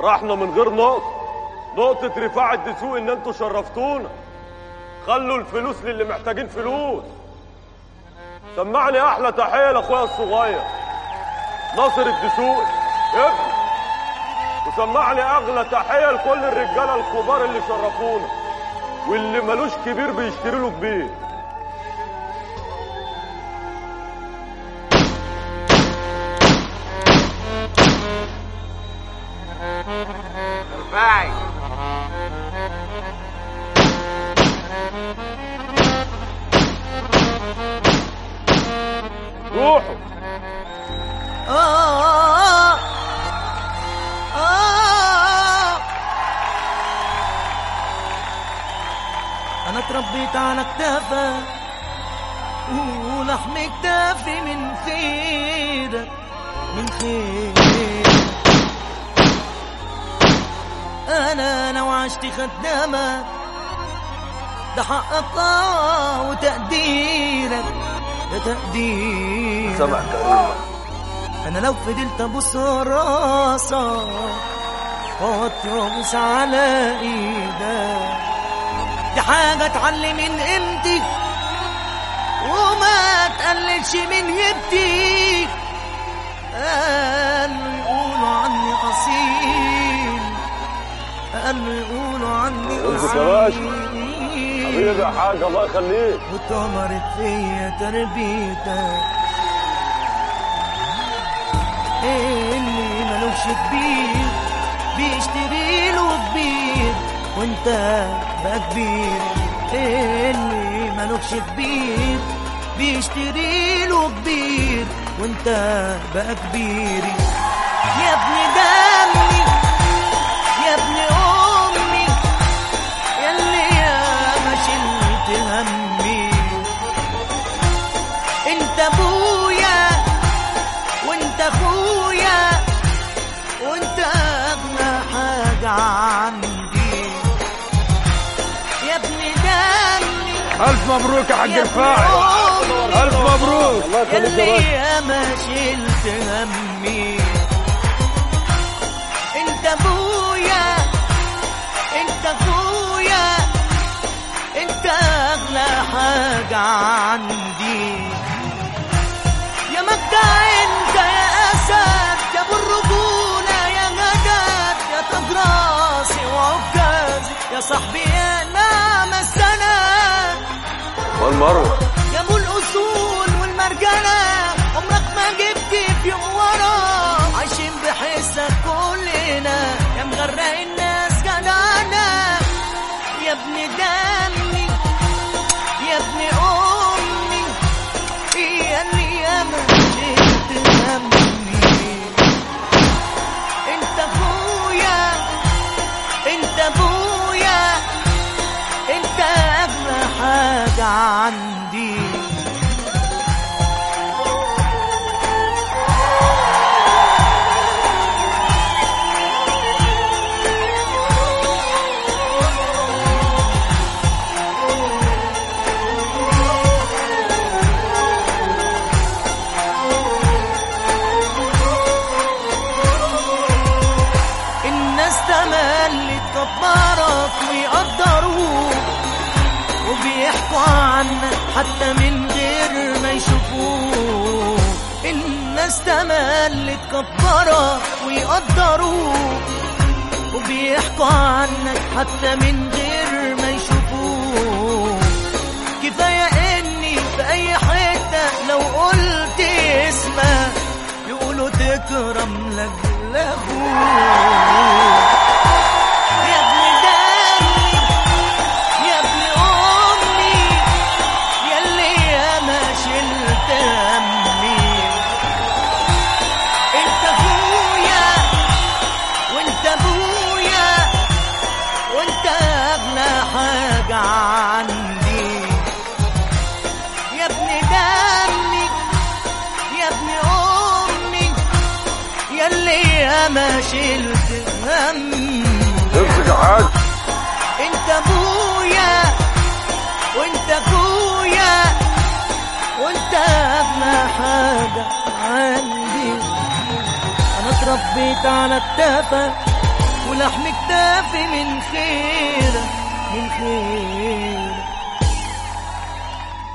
فرحنا من غير نقطة نقطة رفاعة دسوق إن أنتوا شرفتونا خلوا الفلوس للي محتاجين فلوس سمعني أحلى تحية لأخويا الصغير ناصر الدسوقي ابني وسمعني أغلى تحية لكل الرجالة الكبار اللي شرفونا واللي ملوش كبير بيشتري له كبير رفاعي روحوا آه آه أنا اتربيت على كتافك ولحم كتافي من خيرك من خيرك أنا لو عشت خدامك ده حقك آه وتقديرك ده تقديرك سمع كريم انا لو فضلت ابص راسك واتربص على ايدك دي حاجة اتعلم من قيمتي وما تقللش من هيبتي قالوا يقولوا عني اصيل قالوا يقولوا عني انزل يا باشا. اصيل حبيبي يا حاج الله يخليك وطمرت فيا تربيتك اللي ملوش كبير بيشتري له كبير وانت بقى كبير اللي ملوش كبير بيشتري له كبير وانت بقى كبير يا ابن دمي يا ابن امي ياللي يا ما شلت همي انت ابويا وانت اخويا وانت اغلى حاجة عندي يا ابن دمي ألف مبروك يا حاج يا ابن رفاعي أمي ألف مبروك الله يخليك يا ياللي باشا يا ما شلت همي انت ابويا انت اخويا انت اغلى حاجة عندي يا مكة انت يا اسد يا ابو الرجولة يا غداد يا تاج راسي وعكازي يا صاحبي يا نعم السند والمروة يا ابو الاصول والمرجله عمرك ما جبت في يوم ورا عايشين بحسك كلنا يا مغرق الناس جدعنا يا ابن دمي يا ابن امي يا اللي يا ما شلت همي انت اخويا انت ابويا انت اغلى حاجة عندي الناس تملت كبارك ويقدروك وبيحكوا عنك حتى من غير ما يشوفوك الناس تملت كبارك ويقدروك وبيحكوا عنك حتى من غير ما يشوفوك كفاية اني في اي حتة لو قلت اسمك يقولوا تكرم لك لاخوك يا ابن دمي يا ابن امي ياللي يا ما شلت همي انت اخويا وانت ابويا وانت اغلى حاجة عندي يا ابن دمي يا ابن امي ياللي يا ما شلت همي امسك يا حاج انت ابويا وانت اخويا وانت اغلى حاجة عندي انا اتربيت على كتافك ولحم كتافي من خيرك من خيرك